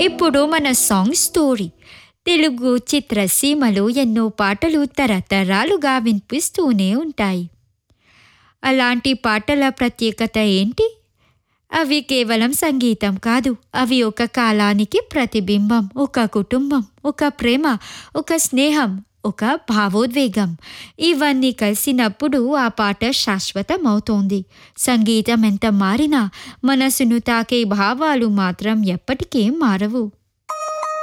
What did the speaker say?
ఇప్పుడు మన song story Telugu చిత్రసీమలో ఎన్నో పాటలు తరతరాలుగా వినిపిస్తూనే ఉంటాయి అలాంటి పాటల ప్రత్యేకత ఏంటి అవి కేవలం సంగీతం కాదు అవి ఒక కాలానికి ప్రతిబింబం ఒక కుటుంబం ఒక ప్రేమ ఒక స్నేహం ఒక భావోద్వేగం ఇవన్నీ కలిసినప్పుడు ఆ పాట శాశ్వతమవుతోంది సంగీతం ఎంత మారినా మనసును తాకే భావాలు మాత్రం ఎప్పటికీ మారవు